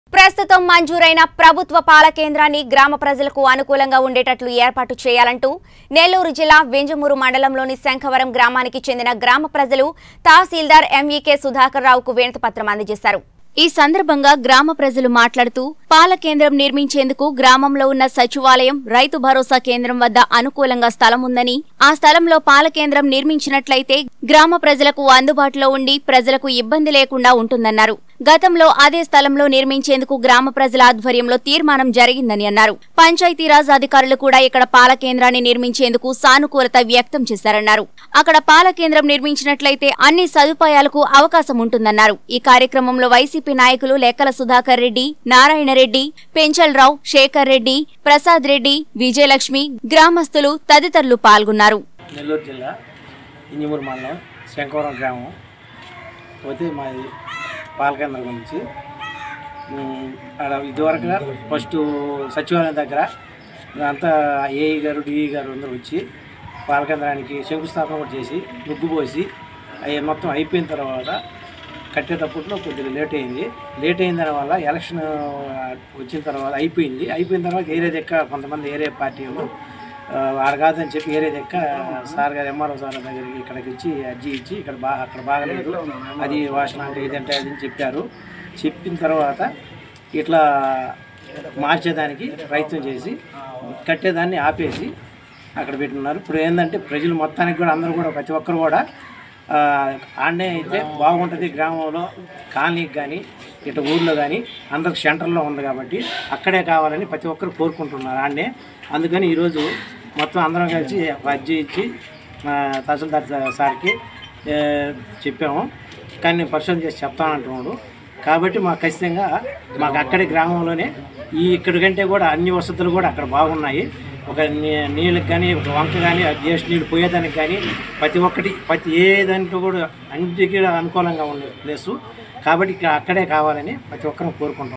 ప్రస్తుతం మంజూరైన ప్రభుత్వ పాల కేంద్రాన్ని గ్రామ ప్రజలకు అనుకూలంగా ఉండేటట్లు ఏర్పాటు చేయాలంటూ నెల్లూరు జిల్లా వెంజమూరు మండలంలోని శంఖవరం గ్రామానికి చెందిన గ్రామ ప్రజలు తహసీల్దార్ ఎంఈకే సుధాకర్ రావుకు వినతిపత్రం అందజేశారు ఈ సందర్భంగా గ్రామ ప్రజలు మాట్లాడుతూ పాల కేంద్రం నిర్మించేందుకు గ్రామంలో ఉన్న సచివాలయం రైతు భరోసా కేంద్రం వద్ద అనుకూలంగా స్థలం ఉందని ఆ స్థలంలో పాల కేంద్రం నిర్మించినట్లయితే గ్రామ ప్రజలకు అందుబాటులో ఉండి ప్రజలకు ఇబ్బంది లేకుండా ఉంటుందన్నారు గతంలో అదే స్థలంలో నిర్మించేందుకు గ్రామ ప్రజల ఆధ్వర్యంలో తీర్మానం జరిగిందని అన్నారు పంచాయతీరాజ్ అధికారులు కూడా ఇక్కడ పాల కేంద్రాన్ని నిర్మించేందుకు సానుకూలత వ్యక్తం చేశారన్నారు అక్కడ పాల కేంద్రం నిర్మించినట్లయితే అన్ని సదుపాయాలకు అవకాశం ఉంటుందన్నారు ఈ కార్యక్రమంలో వైసీపీ నాయకులు లెక్కల సుధాకర్ రెడ్డి నారాయణ రెడ్డి పెంచల్రావు శేఖర్ రెడ్డి ప్రసాద్ రెడ్డి విజయలక్ష్మి గ్రామస్తులు తదితరులు పాల్గొన్నారు నెల్లూరు జిల్లా ఇంజమూరు మండలం శంకవరం గ్రామం పోతే మాది పాలకేంద్రం గురించి ఉమ్, ఆడ ఇదివరకు ఫస్ట్ సచివాలయం దగ్గర అంతా ఏఈ గారు డిఈ గారు అందరూ వచ్చి పాలకేంద్రానికి శంకుస్థాపన కూడా చేసి ముగ్గు పోసి అవి మొత్తం అయిపోయిన తర్వాత కట్టేటప్పట్లో కొద్దిగా లేట్ అయింది లేట్ అయిన వల్ల ఎలక్షన్ వచ్చిన తర్వాత అయిపోయింది అయిపోయిన తర్వాత ఏరియా దగ్గర కొంతమంది ఏరియా పార్టీ వాళ్ళు వారు కాదని చెప్పి ఏరియా దగ్గర సార్ గారు ఎంఆర్ఓ సార్ దగ్గరికి ఇక్కడికి ఇచ్చి అర్జీ ఇచ్చి ఇక్కడ బా అక్కడ బాగలేదు అది వాసన అంటే ఇదంటే అది అని చెప్పారు చెప్పిన తర్వాత ఇట్లా మార్చేదానికి ప్రయత్నం చేసి కట్టేదాన్ని ఆపేసి అక్కడ పెట్టున్నారు ఇప్పుడు ఏంటంటే ప్రజలు మొత్తానికి కూడా అందరూ కూడా ప్రతి ఒక్కరు కూడా ఆ, ఆడనే అయితే బాగుంటుంది గ్రామంలో కాలనీకి కానీ ఇటు ఊర్లో కానీ అందరికి సెంటర్లో ఉంది కాబట్టి అక్కడే కావాలని ప్రతి ఒక్కరు కోరుకుంటున్నారు ఆడనే అందుకని ఈరోజు మొత్తం అందరం కలిసి అర్జీ ఇచ్చి మా తహసీల్దార్ సా- సార్కి ఏ, చెప్పాము కానీ పరిశోధన చేసి చెప్తానంటున్నాడు కాబట్టి మాకు ఖచ్చితంగా మాకు అక్కడి గ్రామంలోనే ఈ ఇక్కడి కంటే కూడా అన్ని వసతులు కూడా అక్కడ బాగున్నాయి ఒక నీ- నీళ్ళకి కానీ ఒక వంక కానీ వేస్ట్ నీళ్ళు పోయేదానికి కానీ ప్రతి ఒక్కటి ప్రతి ఏ దాంట్లో కూడా అన్నిటికీ అనుకూలంగా ఉండే ప్లేసు కాబట్టి ఇక్కడ అక్కడే కావాలని ప్రతి ఒక్కరూ కోరుకుంటాం